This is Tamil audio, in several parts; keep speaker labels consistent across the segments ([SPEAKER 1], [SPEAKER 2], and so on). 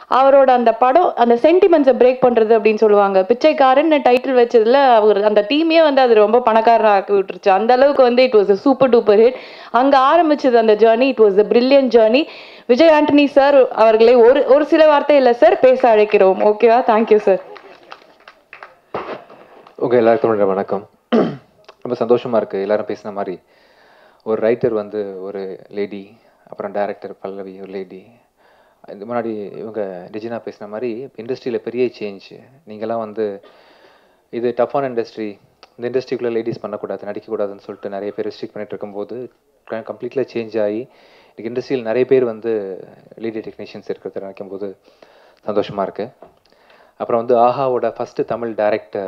[SPEAKER 1] அவரோட அந்த படம் அந்த சென்டிமெண்ட்ஸை பிரேக் பண்ணுறது அப்படின்னு சொல்லுவாங்க பிச்சைக்காரன் டைட்டில் வச்சதுல அவர் அந்த டீமே வந்து அது ரொம்ப பணக்காரன் ஆக்கி விட்டுருச்சு அந்த அளவுக்கு வந்து it was super duper hit அங்கே ஆரம்பிச்சது அந்த journey it was a brilliant journey Vijay Antony sir அவர்களை ஒரு ஒரு சில வார்த்தை இல்லை சார் பேச அழைக்கிறோம் ஓகேவா தேங்க்யூ சார்
[SPEAKER 2] உங்க எல்லாருக்கும் என்னோட வணக்கம் ரொம்ப சந்தோஷமா இருக்கு எல்லாரும் பேசின மாதிரி ஒரு ரைட்டர் வந்து ஒரு லேடி அப்புறம் டைரக்டர் பல்லவி ஒரு லேடி இது முன்னாடி இவங்க டிஜினா பேசின மாதிரி இண்டஸ்ட்ரியில் பெரிய சேஞ்ச் நீங்களாம் வந்து இது டஃப்பான இண்டஸ்ட்ரி இந்த இண்டஸ்ட்ரிக்குள்ளே லேடிஸ் பண்ணக்கூடாது நடிக்கக்கூடாதுன்னு சொல்லிட்டு நிறைய பேர் ரெஸ்ட்ரிக்ட் பண்ணிட்டு இருக்கும்போது கம்ப்ளீட்லியாக சேஞ்ச் ஆகி இன்னைக்கு இண்டஸ்ட்ரியில் நிறைய பேர் வந்து லேடி டெக்னீஷியன்ஸ் இருக்கிறத நினைக்கும் போது சந்தோஷமாக இருக்குது அப்புறம் வந்து ஆஹாவோட ஃபஸ்ட்டு தமிழ் டைரக்ட்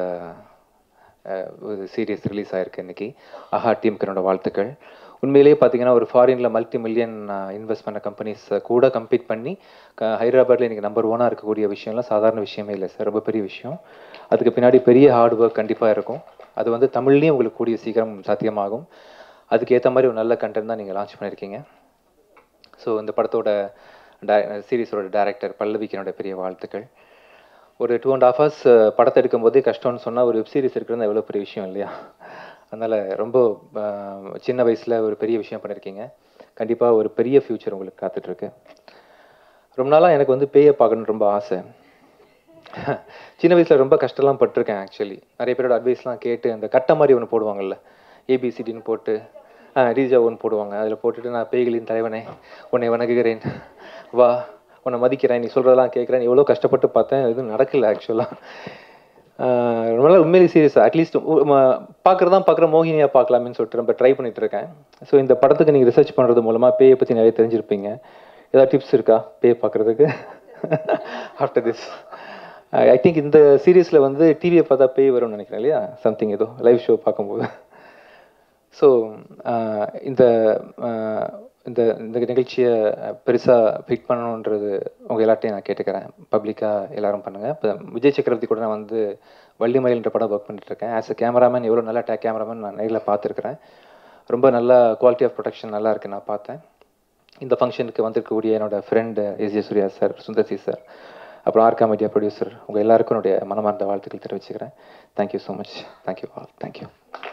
[SPEAKER 2] ஒரு சீரியஸ் ரிலீஸ் ஆயிருக்கு இன்னைக்கு ஆஹா டீமுக்கு என்னோட வாழ்த்துக்கள் உண்மையிலேயே பார்த்தீங்கன்னா ஒரு ஃபாரினில் மல்டி மில்லியன் இன்வெஸ்ட் பண்ண கம்பெனிஸ் கூட கம்பீட் பண்ணி க- ஹைதராபாத்ல இன்னைக்கு நம்பர் ஒன்னாக இருக்கக்கூடிய விஷயம்லாம் சாதாரண விஷயமே இல்லை சார் ரொம்ப பெரிய விஷயம் அதுக்கு பின்னாடி பெரிய ஹார்ட் ஒர்க் கண்டிப்பாக இருக்கும் அது வந்து தமிழ்லேயும் உங்களுக்கு கூடிய சீக்கிரம் சாத்தியமாகும் அதுக்கு ஏற்ற மாதிரி ஒரு நல்ல கண்டென்ட் தான் நீங்கள் லான்ச் பண்ணியிருக்கீங்க ஸோ இந்த படத்தோட சீரிஸோட டைரக்டர் பல்லவிக்கு என்னோட பெரிய வாழ்த்துக்கள் ஒரு டூ அண்ட் ஹாஃப் ஹவர்ஸ் படத்தை எடுக்கும்போதே கஷ்டம்னு சொன்னால் ஒரு வெப் சீரிஸ் இருக்கிறது எவ்வளோ பெரிய விஷயம் இல்லையா அதனால் ரொம்ப அஹ், சின்ன வயசில் ஒரு பெரிய விஷயம் பண்ணியிருக்கீங்க கண்டிப்பாக ஒரு பெரிய ஃப்யூச்சர் உங்களுக்கு காத்துட்ருக்கு ரொம்ப நாளாக எனக்கு வந்து பேயை பார்க்கணுன்னு ரொம்ப ஆசை சின்ன வயசில் ரொம்ப கஷ்டம்லாம் பட்டிருக்கேன் ஆக்சுவலி நிறைய பேரோட அட்வைஸ்லாம் கேட்டு அந்த கட்டை மாதிரி ஒன்று போடுவாங்கல்ல ஏபிசிடின்னு போட்டு ரீஜா ஒன்று போடுவாங்க அதில் போட்டுட்டு நான் பேய்களின் தலைவனே உன்னை வணங்குகிறேன் வா உன்னை மதிக்கிறேன் நீ சொல்கிறதெல்லாம் கேட்குறேன் எவ்வளோ கஷ்டப்பட்டு பார்த்தேன் எதுவும் நடக்கல ஆக்சுவலாக ரொம்ப நாள் உண்மையிலே சீரியஸ் அட்லீஸ்ட் பார்க்குறது தான் பார்க்குற மோகினியா பார்க்கலாமேன்னு சொல்லிட்டு ரொம்ப ட்ரை பண்ணிட்டு இருக்கேன் ஸோ இந்த படத்துக்கு நீங்கள் ரிசர்ச் பண்ணுறது மூலமாக பேயை பற்றி நிறைய தெரிஞ்சிருப்பீங்க ஏதாவது டிப்ஸ் இருக்கா பேய் பார்க்குறதுக்கு ஆஃப்டர் திஸ் ஐ திங்க் இந்த சீரீஸில் வந்து டிவியை பார்த்தா பேய் வரும்னு நினைக்கிறேன் இல்லையா சம்திங் ஏதோ லைவ் ஷோ பார்க்கும்போது ஸோ இந்த ஆஹ், இந்த இந்த நிகழ்ச்சியை பெருசாக ஃபிட் பண்ணணுன்றது உங்கள் எல்லார்ட்டையும் நான் கேட்டுக்கிறேன் பப்ளிக்காக எல்லாரும் பண்ணுங்கள் இப்போ விஜய் சக்கரவர்த்தி கூட நான் வந்து வள்ளிமலைன்ற படம் ஒர்க் பண்ணிட்டுருக்கேன் ஆஸ் அ கேமராமேன் எவ்வளோ நல்ல டே கேமராமேன் நான் நேரில் பார்த்துருக்குறேன் ரொம்ப நல்ல குவாலிட்டி ஆஃப் ப்ரொடக்ஷன் நல்லா இருக்கு நான் பார்த்தேன் இந்த ஃபங்க்ஷனுக்கு வந்திருக்கக்கூடிய என்னோட friend S J Suriya sir Sundar C sir அப்புறம் ஆர்கா மீடியா ப்ரொடியூசர் உங்கள் எல்லாருக்கும் என்னுடைய மனமார்ந்த வாழ்த்துக்கள் தெரிவிச்சுக்கிறேன் thank you so much thank you all thank you